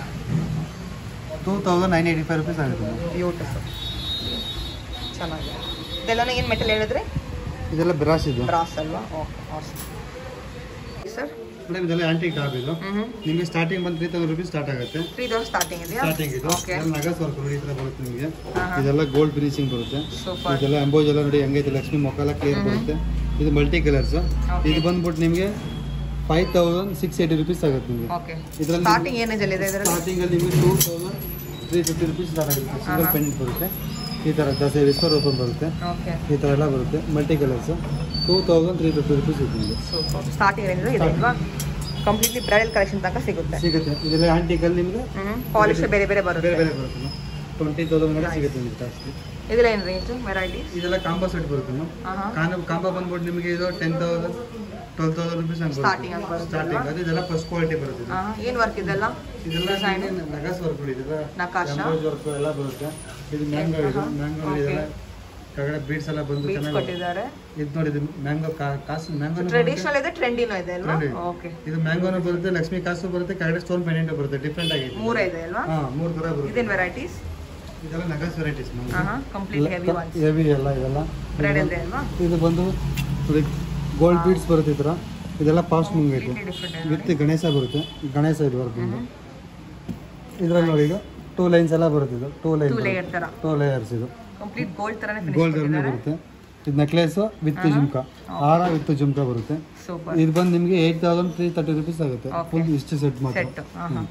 two thousand nine eighty five rupees ಆಗುತ್ತೆ ಮ್ಯಾಮ್ ಬ್ಯೂಟಿಫುಲ್ ಚೆನ್ನಾಗಿದೆ ಇದೆಲ್ಲ ಏನು ಮೆಟಲ್ ಹೇಳಿದ್ರೆ ಇದೆಲ್ಲ ಬ್ರಾಸ್ ಇದು ಬ್ರಾಸ್ ಅಲ್ವಾ ಓಕೆ ಸರ್ ಮೇಡಮ್ ಇದೆಲ್ಲ ಆಂಟಿಕ್ ಟಾಪ್ ಇದು ಹ್ಞೂ ನಿಮಗೆ ಸ್ಟಾರ್ಟಿಂಗ್ ಬಂದು ತ್ರೀ ತೌಸಂಡ್ ರುಪೀಸ್ ಸ್ಟಾರ್ಟ್ ಆಗುತ್ತೆ ತ್ರೀ ತೌಸಂಡ್ ಸ್ಟಾರ್ಟಿಂಗ್ ಇದೆಯಾ ಸ್ಟಾರ್ಟಿಂಗ್ ಇದು Okay. ಎಲ್ಲ ನಗಸ್ ವರ್ಕ್ ನೋಡಿ ಈ ಥರ ಬರುತ್ತೆ ನಿಮಗೆ ಹಾ, ಹಾ. ಇದೆಲ್ಲ ಗೋಲ್ಡ್ ಫಿನಿಶಿಂಗ್ ಬರುತ್ತೆ ಸೂಪರ್ ಇದೆಲ್ಲ ಎಂಬೋಜ್ ಎಲ್ಲ ನೋಡಿ ಹೆಂಗೈತೆ ಲಕ್ಷ್ಮಿ ಮೊಕ್ಕೆಲ್ಲ ಕ್ಲಿಯರ್ ಬರುತ್ತೆ ಇದು ಮಲ್ಟಿ ಕಲರ್ಸ್ Okay. ಇದು ಬಂದ್ಬಿಟ್ಟು ನಿಮಗೆ five thousand six eighty rupees ಆಗುತ್ತೆ ನಿಮಗೆ ಓಕೆ ಇದರಲ್ಲಿ ಸ್ಟಾರ್ಟಿಂಗ್ ಏನು ಇದೆ ಇದರಲ್ಲಿ ಸ್ಟಾರ್ಟಿಂಗಲ್ಲಿ ನಿಮಗೆ two thousand three fifty rupees start ಆಗುತ್ತೆ ಸಿಂಗಲ್ ಪೆಂಡೆಂಟ್ ಬರುತ್ತೆ ಈ ಥರ ದಸೆ ವಿಶ್ವರೂಪನ್ ಬರುತ್ತೆ ಓಕೆ ಈ ಥರ ಎಲ್ಲ ಬರುತ್ತೆ multi colours two thousand three fifty rupees ಇದೆ ನಿಮಗೆ ಸೂಪರ್ ಸ್ಟಾರ್ಟಿಂಗ್ ರೇಂಜ್ ಇದೆ ಅಲ್ವಾ ಕಂಪ್ಲೀಟ್ಲಿ ಬ್ರೈಡಲ್ ಕಲೆಕ್ಷನ್ ತನಕ ಸಿಗುತ್ತೆ ಸಿಗುತ್ತೆ ಇದೆಲ್ಲ ಆಂಟಿಕಲ್ಲಿ ನಿಮಗೆ ಹ್ಞೂ ಪಾಲಿಶ್ ಬೇರೆ ಬೇರೆ ಬೇರೆ ಬರುತ್ತೆ ಬೇರೆ ಬರುತ್ತೆ ಟ್ವೆಂಟಿ ತೌಸಂಡ್ ಮೇಲೆ ಸಿಗುತ್ತೆ ನಿಮಗೆ ಜಾಸ್ತಿ ಇದೆಲ್ಲ ಏನು ರೇಂಜ್ ವೆರೈಟೀಸ್ ಇದೆಲ್ಲ ಕಾಂಬೋ ಸೆಟ್ ಬರುತ್ತೆ ಮ್ಯಾಮ್ ಹಾಂ ಹಾಂ ಕಾಂಬೋ ಕಾಂಬೋ ಬಂದ್ಬಿಟ್ಟು ನಿಮಗೆ ಇದು ten thousand twelve thousand rupees ಹಂಗೆ Starting ಹಂಗ್ ಬರುತ್ತೆ ಸ್ಟಾರ್ಟಿಂಗ್ ಅದು ಇದೆಲ್ಲ ಫಸ್ಟ್ ಕ್ವಾಲಿಟಿ ಬರುತ್ತೆ ಇದು. ಹಾಂ ಏನು ವರ್ಕ್ ಇದೆಲ್ಲ ಇದೆಲ್ಲ Design. ನಗಸ್ ವರ್ಕ್ ಇದೆಲ್ಲ ನಕಾಶ ವರ್ಕ್ ಎಲ್ಲ ಬರುತ್ತೆ ಇದು ಮ್ಯಾಂಗೋ ಇದು ಮ್ಯಾಂಗೋ ಇದೆಲ್ಲ ಕೆಳಗಡೆ ಬೀಡ್ಸ್ ಎಲ್ಲ ಬಂದು ಬೀಚ್ ಚೆನ್ನಾಗಿ ಕೊಟ್ಟಿದ್ದಾರೆ ಇದು ನೋಡಿ ಇದು ಮ್ಯಾಂಗೋ ಕಾಸು ಮ್ಯಾಂಗೋ ಟ್ರೆಡಿಷನಲ್ ಇದೆ ಟ್ರೆಂಡಿನೂ ಇದೆ ಅಲ್ವಾ Trendy. ಓಕೆ ಇದು ಮ್ಯಾಂಗೋನು ಬರುತ್ತೆ ಲಕ್ಷ್ಮಿ ಕಾಸು ಬರುತ್ತೆ ಕೆಳಗಡೆ ಸ್ಟೋನ್ ಪೆಂಡೆಂಟ್ ಬರುತ್ತೆ ಡಿಫ್ರೆಂಟ್ ಆಗಿದೆ ಮೂರೇ ಇದೆ ಅಲ್ವಾ ಹಾ ಮೂರು ಥರ ಬರುತ್ತೆ ಇದೇನು ವೆರೈಟೀಸ್ ಇದೆಲ್ಲ ನಗಸ್ ವೆರೈಟೀಸ್ ಹಾಂ ಹಾಂ ಕಂಪ್ಲೀಟ್ ಹೆವಿ ಒನ್ಸ್ ಹೆವಿ ಎಲ್ಲ ಇದೆಲ್ಲ ಬ್ರೈಡಲ್ ಇದೆ ಅಲ್ವಾ ಇದು ಬಂದು ಗೋಲ್ಡ್ ಬೀಡ್ಸ್ ಬರುತ್ತೆ ಈ ಥರ ಇದೆಲ್ಲ ಪಾಸ್ಟ್ ಮುಂಗೈತೆ ಡಿಫ್ರೆಂಟ್ ವಿತ್ ಗಣೇಶ ಬರುತ್ತೆ ಗಣೇಶ ಇದು ವರ್ಕ್ ಬಂದು ಇದ್ರಲ್ಲಿ ನೋಡಿ ಈಗ ಟೂ ಲೈನ್ಸ್ ಎಲ್ಲ ಬರುತ್ತೆ ಇದು ಟೂ ಲೈನ್ ಟೂ ಲೇಯರ್ ಥರ ಟೂ ಲೇಯರ್ಸ್ ಇದು ಕಂಪ್ಲೀಟ್ ಗೋಲ್ಡ್ ಥರನೇ ಗೋಲ್ಡ್ ಫಿನಿಶ್ ಬರುತ್ತೆ ಇದು ನೆಕ್ಲೆಸ್ ವಿತ್ ಜುಮ್ಕಾ ಹಾರ ವಿತ್ ಜುಮ್ಕಾ ಬರುತ್ತೆ ಸೂಪರ್ ಇದು ಬಂದು ನಿಮಗೆ eight thousand three thirty rupees ಆಗುತ್ತೆ Okay. ಫುಲ್ ಇಷ್ಟು ಸೆಟ್ ಮಾತ್ರ ಸೆಟ್ ಹಾಂ ಹಾಂ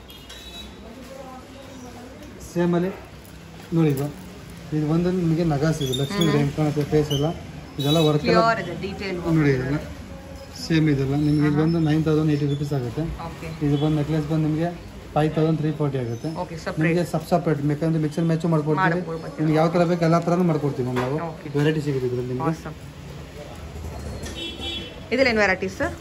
ಸೇಮಲ್ಲಿ ನೋಡಿ ಇದು ಇದು ಬಂದು ನಿಮಗೆ ನಗಾಸ್ ಇದು ಲಕ್ಷ್ಮೀ ಹೆಂಗೆ ಕಾಣುತ್ತೆ ಫೇಸ್ ಎಲ್ಲ ಇದೆಲ್ಲ ವರ್ಕ್ ಎಲ್ಲ ಪ್ಯೂರ್ ಇದೆ ಡೀಟೇಲ್ ನೋಡಿ ಇದೆಲ್ಲ ಸೇಮ್ ಇದೆಲ್ಲ ನಿಮಗೆ ಇದು ಬಂದು ನೈನ್ ತೌಸಂಡ್ ಏಯ್ಟಿ ರುಪೀಸ್ ಆಗುತ್ತೆ ಓಕೆ ಇದು ಬಂದು ನೆಕ್ಲೆಸ್ ಬಂದು ನಿಮಗೆ ಫೈವ್ ತೌಸಂಡ್ ತ್ರೀ ಫೋರ್ಟಿ ಆಗುತ್ತೆ ಓಕೆ ಸಪ್ರೇಟ್ ನಿಮಗೆ ಸಬ್ ಸಪ್ರೇಟ್ ಬೇಕಂದ್ರೆ ಮಿಕ್ಸರ್ ಮ್ಯಾಚು ಮಾಡ್ಕೊಡ್ತೀವಿ ಮಾಡ್ಕೊಡ್ಬೋದು. ನಿಮ್ಗೆ ಯಾವ ಥರ ಬೇಕು ಎಲ್ಲ ಥರನೂ ಮಾಡ್ಕೊಡ್ತೀವಿ ಮ್ಯಾಮ್ ನಾವು Okay. ವೆರೈಟಿ ಸಿಗುತ್ತೆ ಇದರಲ್ಲಿ ನಿಮಗೆ ಆಸಮ್ ಇದರಲ್ಲಿ ಏನು ವೆರೈಟೀಸ್ ಸರ್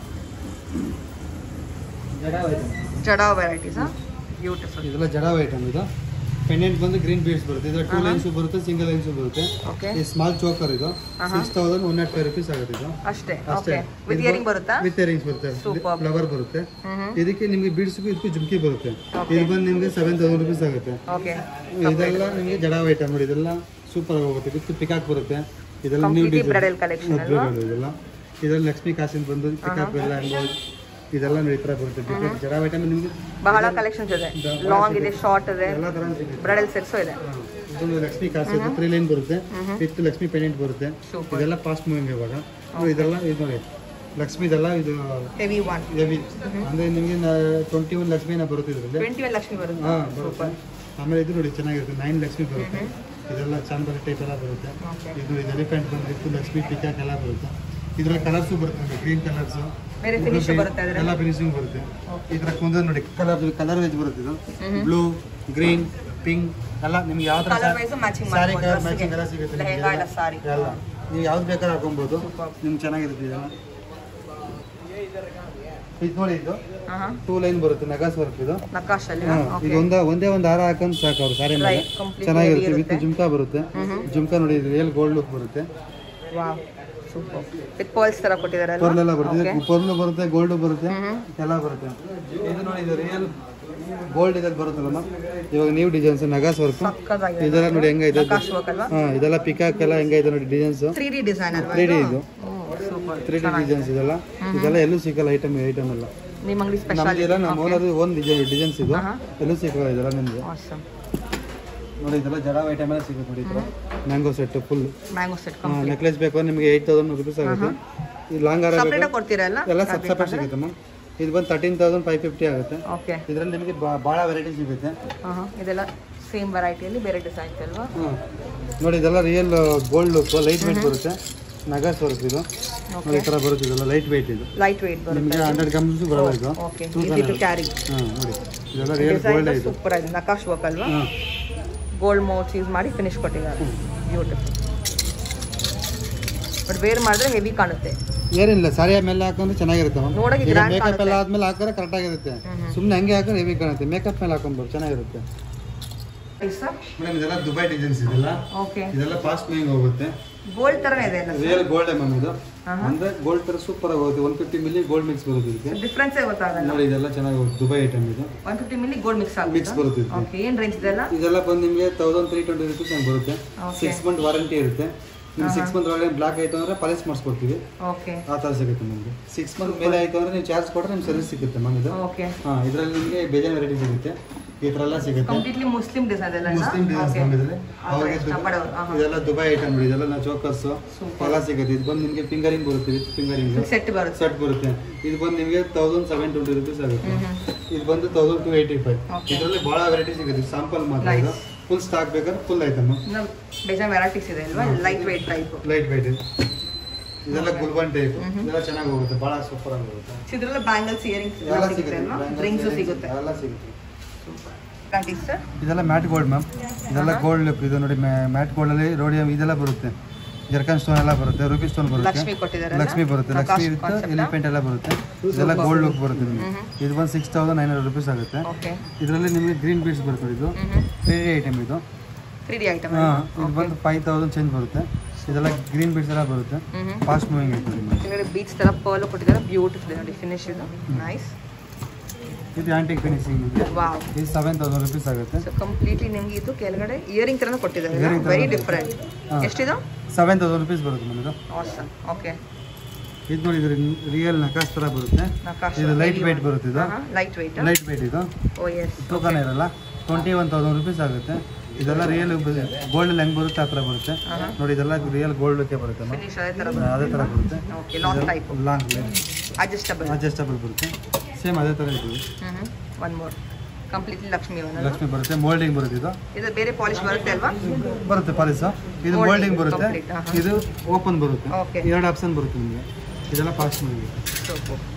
ಜಡಾ ವೆರೈಟೀಸಾ ಬ್ಯೂಟಿಫುಲ್ ಇದೆಲ್ಲ ಜಡಾವ್ ಐಟಮ್ ಇದು ಪೆಂಡೆಂಟ್ ಬಂದು ಗ್ರೀನ್ ಬೀಡ್ಸ್ ಬರುತ್ತೆ ಇದು ಟೂ ಲೈನ್ಸ್ ಬರುತ್ತೆ ಸಿಂಗಲ್ ಲೈನ್ಸ್ ಬರುತ್ತೆ ಓಕೆ ಈ ಸ್ಮಾಲ್ ಚೋಕರ್ ಇದು six thousand one nought five rupees ಆಗುತ್ತೆ ಇದು ಅಷ್ಟೇ ಅಷ್ಟೇ ಓಕೆ ವಿತ್ ಇಯರಿಂಗ್ ಬರುತ್ತಾ ವಿತ್ ಇಯರಿಂಗ್ಸ್ ಬರುತ್ತೆ Superb. ಫ್ಲವರ್ ಬರುತ್ತೆ ಹ್ಞೂ ಇದಕ್ಕೆ ನಿಮಗೆ ಬೀಡ್ಸ್ಗೂ ಇದಕ್ಕೂ ಜುಮ್ಕಿ ಬರುತ್ತೆ Okay. ಇದು ಬಂದು ನಿಮಗೆ ಸೆವೆನ್ ತೌಸಂಡ್ ರುಪೀಸ್ ಆಗುತ್ತೆ ಓಕೆ ಇದೆಲ್ಲ ನಿಮಗೆ ಜಡಾವ್ ಐಟಮ್ ನೋಡಿ ಇದೆಲ್ಲ ಸೂಪರ್ ಆಗಿ ಹೋಗುತ್ತೆ ವಿತ್ ಪಿಕಾಕ್ ಬರುತ್ತೆ ಇದೆಲ್ಲ new completely design bridal collection ಅಲ್ವಾ ಇದೆಲ್ಲ ಇದರಲ್ಲಿ ಲಕ್ಷ್ಮಿ ಕಾಸಿನ ಬಂದು ಪಿಕಾಕ್ ಎಲ್ಲ ಎಂಬೋಜ್ ಇದೆಲ್ಲ ನೋಡಿ ಈ ಥರ ಬರುತ್ತೆ ಡಿಫ್ರೆಂಟ್ ಜಡಾವ್ ಐಟಮ್ ನಿಮಗೆ ಬಹಳ ಕಲೆಕ್ಷನ್ಸ್ ಇದೆ ಲಾಂಗ್ ಇದೆ ಶಾರ್ಟ್ ಇದೆ ಎಲ್ಲ ಥರ ಸಿಗುತ್ತೆ ಬ್ರೈಡಲ್ ಸೆಟ್ಸು ಇದೆ ಹಾ. ಇದೊಂದು ಲಕ್ಷ್ಮಿ ಕಾಸು ತ್ರೀ ಲೈನ್ ಬರುತ್ತೆ ವಿತ್ ಲಕ್ಷ್ಮಿ ಪೆಂಡೆಂಟ್ ಬರುತ್ತೆ ಸೂಪರ್ ಇದೆಲ್ಲ ಫಾಸ್ಟ್ ಮೂವಿಂಗ್ ಇವಾಗ ನೋಡಿ, ಇದೆಲ್ಲ ಇದು ನೋಡಿ ಲಕ್ಷ್ಮಿ ಇದೆಲ್ಲ ಇದು ಹೆವಿ ಒನ್ ಹೆವಿ ಅಂದ್ರೆ ನಿಮಗೆ ಟ್ವೆಂಟಿ ಒನ್ ಲಕ್ಷ್ಮಿನ ಬರುತ್ತೆ ಇದರಲ್ಲಿ ಟ್ವೆಂಟಿ ಒನ್ ಲಕ್ಷ್ಮಿ ಬರುತ್ತೆ ಹಾ ಬರುತ್ತೆ ಆಮೇಲೆ ಇದು ನೋಡಿ ಚೆನ್ನಾಗಿರುತ್ತೆ ನೈನ್ ಲಕ್ಷ್ಮಿ ಬರುತ್ತೆ ಇದೆಲ್ಲ ಚಾಂಬರ್ ಟೈಪ್ ಎಲ್ಲ ಬರುತ್ತೆ ಓಕೆ ಇದು ಇದು ಎಲಿಫೆಂಟ್ ಬಂದಿತ್ತು ಲಕ್ಷ್ಮಿ ಪಿಕಾಕ್ ಎಲ್ಲ ಬರುತ್ತೆ ಇದ್ರಲ್ಲಿ ಕಲರ್ಸು ಬರುತ್ತೆ ಗ್ರೀನ್ ಕಲರ್ಸ್ ಬೇರೆ ಫಿನಿಶ್ ಬರುತ್ತೆ ಅದರಲ್ಲಿ ಎಲ್ಲ ಫಿನಿಶಿಂಗ್ ಬರುತ್ತೆ ಈ ತರ ಕುಂದ ನೋಡಿ ಕಲರ್ ಕಲರ್ ವೇಜ್ ಬರುತ್ತೆ ಇದು ಬ್ಲೂ ಗ್ರೀನ್ ಪಿಂಕ್ ಎಲ್ಲ ನಿಮ್ಗೆ ಯಾವ ತರ ಕಲರ್ ವೈಸ್ ಮ್ಯಾಚಿಂಗ್ ಸ್ಯಾರಿ ಮಾಡ್ಬೋದು ಕಲರ್ ಮ್ಯಾಚಿಂಗ್ ಎಲ್ಲ ಡ್ರೆಸ್ಸಿಗೆ. ಸಿಗುತ್ತೆ ಲೆಹೆಂಗಾ ಇಲ್ಲ ಸಾರಿ ಎಲ್ಲ ನೀವು ಯಾವ್ದು ಬೇಕಾದ್ರೆ ಹಾಕೊಬೋದು ನಿಮ್ಗೆ ಚೆನ್ನಾಗಿರುತ್ತೆ ಇದೆಲ್ಲ ಇದು ನೋಡಿ ಇದು ಹಾಂ ಹಾಂ ಟೂ ಲೈನ್ ಬರುತ್ತೆ ನಗಾಸ್ ವರ್ಕ್ ಇದು ನಕಾಶಲ್ಲಿ ಹಾ, ಓಕೆ ಇದು ಒಂದ ಒಂದೇ ಒಂದು ಹಾರ ಹಾಕೊಂಡು ಸಾಕು ಅವ್ರು ಸಾರಿ ಮೇಲೆ Right, completely ಚೆನ್ನಾಗಿರುತ್ತೆ heavy ವಿತ್ ಇರುತ್ತೆ. ಜುಮ್ಕಾ ಬರುತ್ತೆ ಜುಮ್ಕಾ ನೋಡಿ ರಿಯಲ್ ಗೋಲ್ಡ್ ಲುಕ್ ಬರುತ್ತೆ ವಾವ್ ಸೂಪರ್ ವಿತ್ ಪರ್ಲ್ಸ್ ತರ ಕೊಟ್ಟಿದ್ದಾರೆ ಪರ್ಲ್ ಎಲ್ಲ ಅಲ್ವಾ ಬರುತ್ತೆ ಓಕೆ ಪರ್ಲ್ ಬರುತ್ತೆ ಗೋಲ್ಡ್ ಬರುತ್ತೆ ಎಲ್ಲ ಬರುತ್ತೆ ಇದು ನೋಡಿ ಇದು ರಿಯಲ್ ಗೋಲ್ಡ್ ಇದಲ್ಲಿ ಬರುತ್ತಲ್ಲ ಮ್ಯಾಮ್ ಇವಾಗ ನ್ಯೂ ಡಿಸೈನ್ಸ್ ನಗಾಸ್ ವರ್ಕ್ ಸಕ್ಕತ್ತಾಗಿದೆ ಇದೆಲ್ಲ ನೋಡಿ ಹೆಂಗೈತೆ ನಕಾಶ್ ವರ್ಕ್ ಅಲ್ವಾ ಹಾ ಇದೆಲ್ಲ ಪಿಕಾಕ್ ಎಲ್ಲ ಹೆಂಗೈತೆ ನೋಡಿ ಡಿಸೈನ್ಸ್ ತ್ರೀ ಡಿ ಡಿಸೈನ್ ಅಲ್ವಾ ತ್ರೀ ಡಿ ಇದು ಸೂಪರ್ ತ್ರೀ ಡಿ ಡಿಸೈನ್ಸ್ ಇದೆಲ್ಲ ಇದೆಲ್ಲ ಎಲ್ಲೂ ಸಿಗಲ್ಲ ಐಟಮ್ ಐಟಮ್ ಎಲ್ಲ ನಿಮ್ಮ ಅಂಗಡಿ ಸ್ಪೆಷಲ್ ನಮ್ದೆಲ್ಲ ನಮ್ಮ ಓನರ್ ಒಂದು ಡಿಸೈನ್ ಡಿಸೈನ್ಸ್ ಇದು ಆಹಾ. ಎಲ್ಲೂ ಸಿಗಲ್ಲ ಇದೆಲ್ಲ ನಿಮಗೆ ಆಸಮ್ ನೋಡಿ ಇದೆಲ್ಲ ಜಡ ಐಟಮ್ ಎಲ್ಲ ಸಿಗುತ್ತೆ ನೋಡಿ ಈ ಥರ mango set full mango set necklace ಬೇಕು ನಿಮಗೆ ಏಯ್ಟ್ ತೌಸಂಡ್ ರುಪೀಸ್ ಆಗುತ್ತೆ ಈ ಲಾಂಗ್ ಹಾರ ಸಪ್ರೇಟ್ ಬೇಕು ಕೊಡ್ತೀರಲ್ಲ ಎಲ್ಲ ಸಬ್ ಸಪ್ರೇಟ್ ಸಿಗುತ್ತೆ ಮ್ಯಾಮ್ ಇದು ಬಂದು ತರ್ಟೀನ್ ತೌಸಂಡ್ ಫೈವ್ ಫಿಫ್ಟಿ ಆಗುತ್ತೆ ಓಕೆ ಇದರಲ್ಲಿ ನಿಮಗೆ ಭಾಳ ವೆರೈಟಿ ಸಿಗುತ್ತೆ ಹಾಂ ಹಾಂ ಇದೆಲ್ಲ ಸೇಮ್ ವೆರೈಟಿಯಲ್ಲಿ ಬೇರೆ ಡಿಸೈನ್ಸ್ ಅಲ್ವಾ ಹಾಂ ನೋಡಿ ಇದೆಲ್ಲ real gold look light weight ಬರುತ್ತೆ ನಗಾಸ್ ವರ್ಕ್ ಇದು ನೋಡಿ ಈ ಥರ ಬರುತ್ತೆ ಇದೆಲ್ಲ ಲೈಟ್ ವೆಯ್ಟ್ ಇದು ಲೈಟ್ ವೇಟ್ ಬರುತ್ತೆ ನಿಮಗೆ ಹಂಡ್ರೆಡ್ ಗ್ರಾಮ್ಸ್ ಬರಬೇಕು ಓಕೆ ಈಸಿ ಟು ಕ್ಯಾರಿ ಹಾಂ ನೋಡಿ ಇದೆಲ್ಲ ರಿಯಲ್ ಡಿಸೈನ್ ಗೋಲ್ಡ್ ಇದು ಸೂಪರ್ ಆಗಿದೆ ನಕಾಶ್ ವರ್ಕ್ ಅಲ್ವಾ ಹಾಂ ಗೋಲ್ಡ್ ಮೋಟ್ಸ್ ಯೂಸ್ ಮಾಡಿ ಫಿನಿಶ್ ಕೊಟ್ಟಿದ್ದಾರೆ ಬ್ಯೂಟಿಫುಲ್ ಬಟ್ ವೇರ್ ಮಾಡಿದ್ರೆ ಹೆವಿ ಕಾಣುತ್ತೆ ಏನಿಲ್ಲ ಸಾರಿಯ ಮೇಲೆ ಹಾಕೊಂಡ್ರೆ ಚೆನ್ನಾಗಿರುತ್ತೆ ಮ್ಯಾಮ್ ನೋಡಕ್ಕೆ ಈಗ grand ಮೇಕಪ್ ಎಲ್ಲ ಆದ್ಮೇಲೆ ಹಾಕಿದ್ರೆ ಕರೆಕ್ಟ್ ಆಗಿರುತ್ತೆ ಸುಮ್ಮನೆ ಹಂಗೆ ಹಾಕಿದ್ರೆ ಹೆವಿ ಕಾಣುತ್ತೆ ಮೇಕಪ್ ಮೇಲೆ ಹಾಕೊಂಬೋದು ಚೆನ್ನಾಗಿರುತ್ತೆ ಸರ್ ಮೇಡಮ್ ಇದೆಲ್ಲ ದುಬೈ ಡಿಸೈನ್ಸ್ ಇದೆಲ್ಲ ಓಕೆ ಇದೆಲ್ಲ ಫಾಸ್ಟ್ ಮೂವಿಂಗ್ ಹೋಗುತ್ತೆ ಗೋಲ್ಡ್ ಥರನೇ ಇದೆ ಅಲ್ಲ ರಿಯಲ್ ಗೋಲ್ಡ್ ಮ್ಯಾಮ್ ಇದು ಅಂದ್ರೆ ಗೋಲ್ಡ್ ತರ ಸೂಪರ್ ಆಗಿ ಹೋಗುತ್ತೆ one fifty milli gold mix ಬರುತ್ತೆ ಇದಕ್ಕೆ ಡಿಫ್ರೆನ್ಸೇ ಗೊತ್ತಾಗಲ್ಲ ನೋಡಿ ಇದೆಲ್ಲ ಚೆನ್ನಾಗಿ ಹೋಗುತ್ತೆ ದುಬೈ ಐಟಮ್ ಇದು one fifty milli gold mix mix ಆಗುತ್ತೆ ಬರುತ್ತೆ ಇದಕ್ಕೆ. ಓಕೆ ಏನು ರೇಂಜ್ ಇದೆಲ್ಲ ಇದೆಲ್ಲ ಬಂದು ನಿಮಗೆ ತೌಸಂಡ್ ತ್ರೀ ಟ್ವೆಂಟಿ ರುಪೀಸ್ ಹಂಗೆ ಬರುತ್ತೆ Okay. ಸಿಕ್ಸ್ ಮಂತ್ ವಾರಂಟಿ ಇರುತ್ತೆ ನಿಮ್ಗೆ ಸಿಕ್ಸ್ ಮಂತ್ ಒಳಗೆ ಬ್ಲಾಕ್ ಆಯ್ತು ಅಂದ್ರೆ ಪಾಲಿಸ್ ಮಾಡಿಸ್ಕೊಡ್ತೀವಿ ಓಕೆ ಆ ಥರ ಸಿಗುತ್ತೆ ನಿಮಗೆ ಸಿಕ್ಸ್ ಮಂತ್ ಮೇಲೆ ಆಯ್ತು ಅಂದ್ರೆ ನೀವು ಚಾರ್ಜ್ ಕೊಟ್ಟರೆ ನಿಮ್ಗೆ ಸರ್ವಿಸ್ ಸಿಗುತ್ತೆ ಮ್ಯಾಮ್ ಇದು ಓಕೆ ಹಾಂ ಇದರಲ್ಲಿ ನಿಮಗೆ ಬೇಜಾನ್ ವೆರೈಟಿ ಸಿಗುತ್ತೆ ಈ ಥರ ಎಲ್ಲ ಸಿಗುತ್ತೆ ಕಂಪ್ಲೀಟ್ಲಿ ಮುಸ್ಲಿಂ ಡಿಸೈನ್ ಎಲ್ಲ ಮುಸ್ಲಿಂ ಡಿಸೈನ್ಸ್ ಬಂದಿದ್ರೆ ಅವ್ರಿಗೆ ದು- ಇಷ್ಟಪಡೋರು, ಆಹಾ. ಇದೆಲ್ಲ ದುಬೈ ಐಟಮ್ ಇದೆಲ್ಲ ನಾವು ಚೋಕರ್ಸ್ ಎಲ್ಲ ಸಿಗುತ್ತೆ ಇದು ಬಂದು ನಿಮಗೆ ಫಿಂಗರಿಂಗ್ ಬರುತ್ತೆ ವಿತ್ ಫಿಂಗರಿಂಗ್ ಸೆಟ್ ಬರುತ್ತೆ ಸೆಟ್ ಬರುತ್ತೆ ಇದು ಬಂದು ನಿಮಗೆ ತೌಸಂಡ್ ಸೆವೆನ್ ಟ್ವೆಂಟಿ ರುಪೀಸ್ ಆಗುತ್ತೆ ಇದು ಬಂದು thousand two eighty five Okay. ಇದರಲ್ಲಿ ಭಾಳ ವೆರೈಟಿ ಸಿಗುತ್ತೆ ಸ್ಯಾಂಪಲ್ ಮಾತ್ರ ಇದು ಫುಲ್ ಸ್ಟಾಕ್ ಬೇಕಾದ್ರೆ ಫುಲ್ ಐಟಮ್ ಇನ್ನು ಬೇಜಾನ್ ವೆರೈಟೀಸ್ ಇದೆ ಅಲ್ವಾ light weight type light weight ಇದೆಲ್ಲ ಗುಲ್ಬನ್ ಟೈಪ್ ಇದೆಲ್ಲ ಚೆನ್ನಾಗಿ ಹೋಗುತ್ತೆ ಭಾಳ ಸೂಪರ್ ಆಗಿ ಹೋಗುತ್ತೆ ಇದ್ರಲ್ಲ ಬ್ಯಾಂಗಲ್ಸ್ ಇಯರಿಂಗ್ಸ್ ಎಲ್ಲ ಸಿಗುತ್ತೆ ಸಿಗುತ್ತೆ ಅಲ್ವಾ Bangles, ರಿಂಗ್ಸು earrings ಸಿಗುತ್ತೆ ಎಲ್ಲ ಸಿಗುತ್ತೆ ಪ್ಯಾಂಟೀಸ್ ಸರ್ ಇದೆಲ್ಲ ಮ್ಯಾಟ್ ಗೋಲ್ಡ್ ಮ್ಯಾಮ್ ಇದೆಲ್ಲ ಗೋಲ್ಡ್ ಲುಕ್ ಇದು ನೋಡಿ ಮ್ಯಾಟ್ ಗೋಲ್ಡ್ ಅಲ್ಲಿ ರೋಡಿಯಂ ಇದೆಲ್ಲ ಬರುತ್ತೆ ಜರ್ಕನ್ ಸ್ಟೋನ್ ಎಲ್ಲ ಬರುತ್ತೆ ರೂಪಿ ಸ್ಟೋನ್ ಬರುತ್ತೆ ಲಕ್ಷ್ಮಿ ಕೊಟ್ಟಿದ್ದಾರೆ ಲಕ್ಷ್ಮಿ ಬರುತ್ತೆ ಲಕ್ಷ್ಮಿ ಇರುತ್ತೆ ಎಲಿಫೆಂಟ್ ಎಲ್ಲ ಬರುತ್ತೆ ಇದೆಲ್ಲ ಗೋಲ್ಡ್ ಲುಕ್ ಬರುತ್ತೆ ನಿಮಗೆ ಇದು ಬಂದು six thousand nine hundred rupees ಆಗುತ್ತೆ ಓಕೆ ಇದರಲ್ಲಿ ನಿಮಗೆ ಗ್ರೀನ್ ಬೀಡ್ಸ್ ಬರುತ್ತೆ ಇದು ತ್ರೀ ಐಟಮ್ ಇದು ತ್ರೀ ಡಿ ಐಟಮ್ ಹಾಂ ಇದು ಬಂದು ಫೈವ್ ತೌಸಂಡ್ ಚೇಂಜ್ ಬರುತ್ತೆ ಇದೆಲ್ಲ ಗ್ರೀನ್ ಬೀಡ್ಸ್ ಎಲ್ಲ ಬರುತ್ತೆ ಫಾಸ್ಟ್ ಮೂವಿಂಗ್ ಐತೆ ನಿಮಗೆ ಕೆಳಗಡೆ ಬೀಚ್ ತರ ಪರ್ಲ್ ಕೊಟ್ಟಿದ್ದಾರೆ ಬ್ಯೂಟಿಫುಲ್ ನೋಡಿ ಫಿನಿಶ್ ಇದು ನೈಸ್ ಇದು ಆಂಟಿಕ್ ಫಿನಿಶಿಂಗ್ ಇದೆ ವಾವ್ ಇದು ಸೆವೆನ್ ತೌಸಂಡ್ ರುಪೀಸ್ ಆಗುತ್ತೆ ಸೊ ಕಂಪ್ಲೀಟ್ಲಿ ನಿಮ್ಗೆ ಇದು ಕೆಳಗಡೆ ಇಯರಿಂಗ್ ತರನು ಕೊಟ್ಟಿದ್ದಾರೆ Earring ತರ ವೆರಿ ಡಿಫ್ರೆಂಟ್ ಎಷ್ಟಿದು ಸೆವೆನ್ ತೌಸಂಡ್ ರುಪೀಸ್ ಬರುತ್ತೆ ಮೇಡಮ್ ಇದು ಆಸಮ್ ಓಕೆ ಇದು ನೋಡಿ ಇದು ರಿಯಲ್ ನಕಾಸ್ ಥರ ಬರುತ್ತೆ ನಕಾಶ್ ಇದು ಲೈಟ್ ವೆಯ್ಟ್ ಬರುತ್ತೆ ಇದು ಲೈಟ್ ವೆಯ್ಟ್ ಲೈಟ್ ವೆಯ್ಟ್ ಇದು ಓ ಎಸ್ ತೂಕನೇ ಇರಲ್ಲ ಟ್ವೆಂಟಿ ಒನ್ ತೌಸಂಡ್ ರುಪೀಸ್ ಆಗುತ್ತೆ ಇದೆಲ್ಲ ರಿಯಲ್ ಗೋಲ್ಡ್ ಹೆಂಗ್ ಬರುತ್ತೆ ಆ ಥರ ಬರುತ್ತೆ ನೋಡಿ ಇದೆಲ್ಲ ರಿಯಲ್ ಗೋಲ್ಡ್ಗೆ ಬರುತ್ತೆ ಅಮ್ಮ. ಫಿನಿಶ್ ಅದೇ ತರ ಅದೇ ಥರ ಬರುತ್ತೆ okay long type long adjustable adjustable ಬರುತ್ತೆ ಸೇಮ್ ಅದೇ ಥರ ಇದೆ ಹ್ಮ್ one more completely Lakshmi one Lakshmi ಬರುತ್ತೆ ಮೋಲ್ಡಿಂಗ್ ಬರುತ್ತೆ ಇದು ಇದು ಬೇರೆ ಪಾಲಿಶ್ ಬರುತ್ತೆ ಅಲ್ವಾ ಬರುತ್ತೆ ಪಾಲಿಸ ಇದು Molding ಮೋಲ್ಡಿಂಗ್ ಬರುತ್ತೆ complete, ಆಹಾ. ಇದು ಓಪನ್ ಬರುತ್ತೆ Okay. ಎರಡು ಆಪ್ಷನ್ ಬರುತ್ತೆ ನಿಮಗೆ ಇದೆಲ್ಲ ಫಾಸ್ಟ್ ಮಾಡಿ ಸೊ